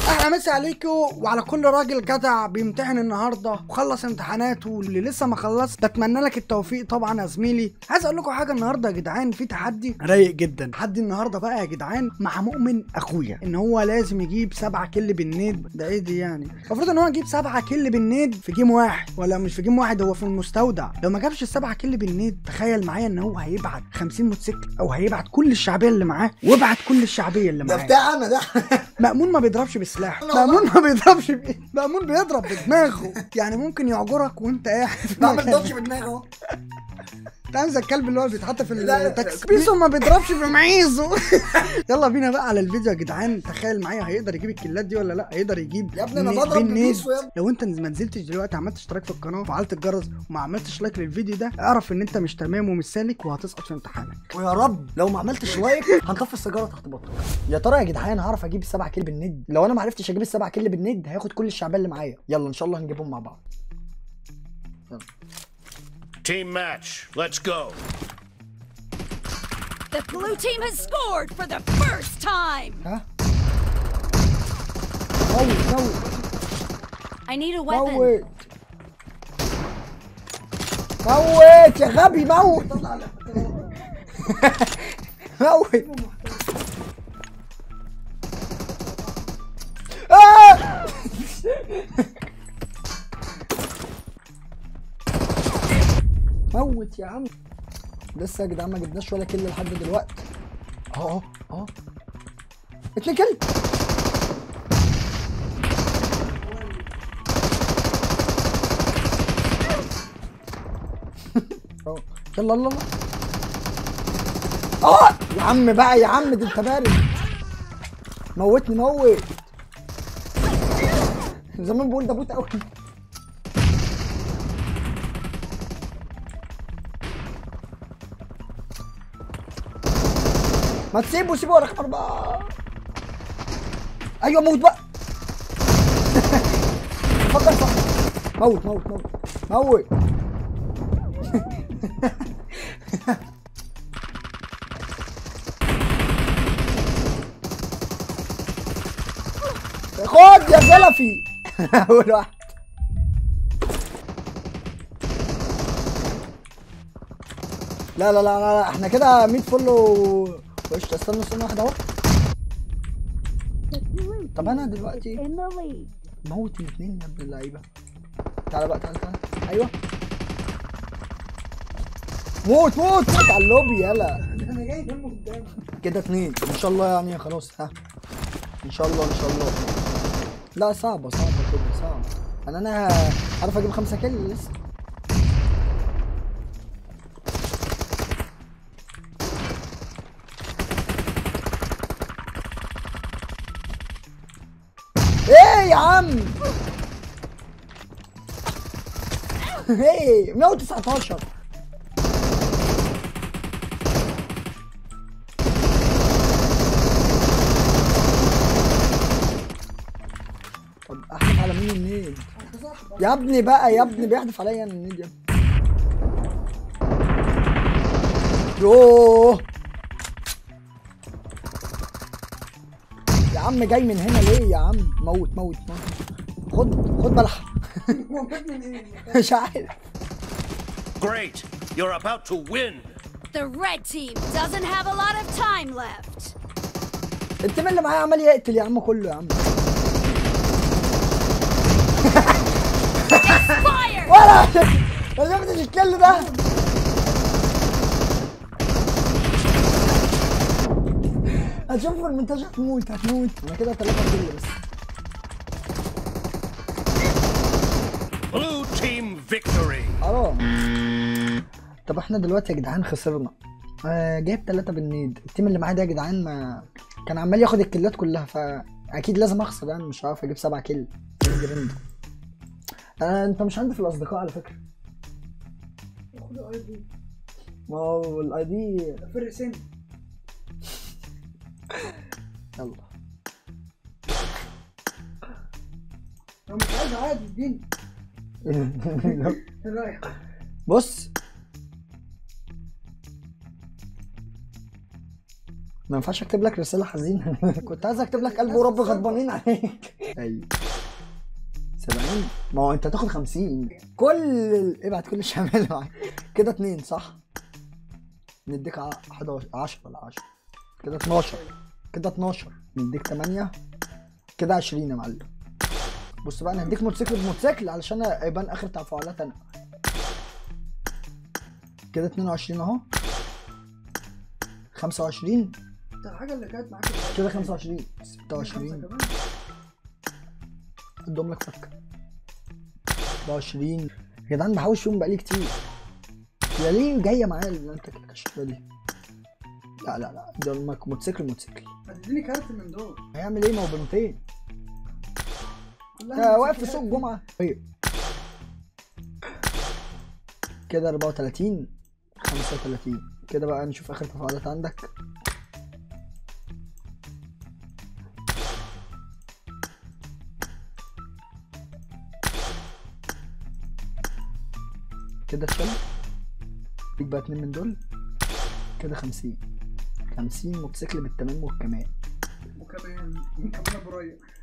اهلا مسا عليكم وعلى كل راجل جدع بيمتحن النهارده وخلص امتحاناته واللي لسه ما خلص بتمنى لك التوفيق طبعا يا زميلي عايز اقول لكم حاجه النهارده يا جدعان في تحدي رايق جدا تحدي النهارده بقى يا جدعان مع مؤمن اخويا ان هو لازم يجيب سبعة كل بالنيد ده ايه دي يعني المفروض ان هو يجيب سبعة كل بالنيد في جيم واحد ولا مش في جيم واحد هو في المستودع لو ما جابش السبعة كل بالنيد تخيل معايا ان هو هيبعت 50 موتوسيكل او هيبعت كل الشعبيه اللي معاه وابعت كل الشعبيه اللي ده معاه بتاع انا ده مأمون ما بيضربش بسلاح مأمون ما بيضربش بإيه مأمون بيضرب بدماغه يعني ممكن يعجرك وانت قاعد في بعمل مكانك. دوتش بدماغه انت عامل زي الكلب اللي هو بيتحط في لا، التاكسي بيسو ما بيضربش بمعيزه يلا بينا بقى على الفيديو يا جدعان تخيل معايا هيقدر يجيب الكيلات دي ولا لا هيقدر يجيب يا ابني انا ن- بضرب بالنيد. ببيسو يا ابني لو انت ما نزلتش دلوقتي عملت اشتراك في القناه وفعلت الجرس وما عملتش لايك للفيديو ده اعرف ان انت مش تمام ومش سالك وهتسقط في امتحانك ويا رب لو ما عملتش لايك هنطفي السيجاره تحت بطنك يا ترى يا جدعان هعرف اجيب السبع كيل بالند لو انا ما عرفتش اجيب السبع كيل بالند هياخد كل الشعبيه اللي معايا يلا ان شاء الله هنجيبهم مع بعض Team match. Let's go. The blue team has scored for the first time. ها موت موت I need a weapon. موت موت يا غبي موت موت آه! موت يا عم لسه يا جدعان ما جبناش ولا كل لحد دلوقتي اهو اهو اهو اتنين كل اهو يلا يلا يلا اه يا عم بقى يا عم ده انت بارد موتني موت زمان بقول ده بوت قوي ما تسيبه سيبه ورا رقم اربعه ايوه موت بقى فكر صح موت موت موت موت خد يا زلفي اول واحد لا لا لا لا, لا. احنا كده 100 فل و وش استنى استنى واحد اهو طب انا دلوقتي In the lead. موت الاثنين يا ابن اللعيبه تعالى بقى تعالى تعالى ايوه موت موت موت على اللوبي يلا انا جاي جنبه قدام كده اتنين ان شاء الله يعني خلاص ها ان شاء الله ان شاء الله لا صعبة صعبة كده صعبة انا انا عارف اجيب خمسة كيلو لسه ايه يا عم ايه 119 طب احلف على مين النيل يا ابني بقى يا ابني بيحدف عليا انا النيل يا ابني يوه يا عم جاي من هنا ليه يا عم موت موت موت خد خد بلح مش عارف Great. You're about to win. The red team doesn't have a lot of time left. التيم اللي معايا عمال يقتل يا عم كله يا عم Fire! ولا ما شفتش الكل ده هتشوف في المنتج هتموت هتموت انا كده ثلاثة كيلو بس Blue team victory. حرام طب احنا دلوقتي يا جدعان خسرنا آه جايب ثلاثة بالنيد التيم اللي معايا ده يا جدعان ما كان عمال ياخد الكيلات كلها فاكيد لازم اخسر يعني مش هعرف اجيب سبعة كيل جريند آه انت مش عندي في الاصدقاء على فكرة ما هو الاي دي فرق سن يلا لو مش عايز عادي اديني ايه رايك بص ما ينفعش اكتب لك رساله حزينه كنت عايز اكتب لك قلب ورب غضبانين عليك ايوه 70 ما هو انت تاخد 50 كل ال- ابعت كل الشمال اللي معاك كده 2 صح نديك ع- 11 10 ولا 10 كده 12 كده 12 نديك 8 كده 20 يا معلم بص بقى انا هديك موتوسيكل بموتوسيكل علشان يبان اخر تفاعلات انا كده 22 اهو 25 انت الحاجه اللي كانت معاك كده 25 26 ادهم لك فك 24 يا جدعان بحوش فيهم بقالي كتير يا ليه جايه معايا اللي انت كشفتها دي لا لا لا ده المك- موتوسيكل موتوسيكل اديني كارت من دول هيعمل ايه ما هو ب 200 كلها انت واقف في موتوسيكلات. سوق الجمعه طيب كده 34 35 كده بقى نشوف اخر تفاعلات عندك كده اتشال ليك بقى اتنين من دول كده 50 50 موتوسيكل بالتمام والكمال وكمان وكمان ابو ريا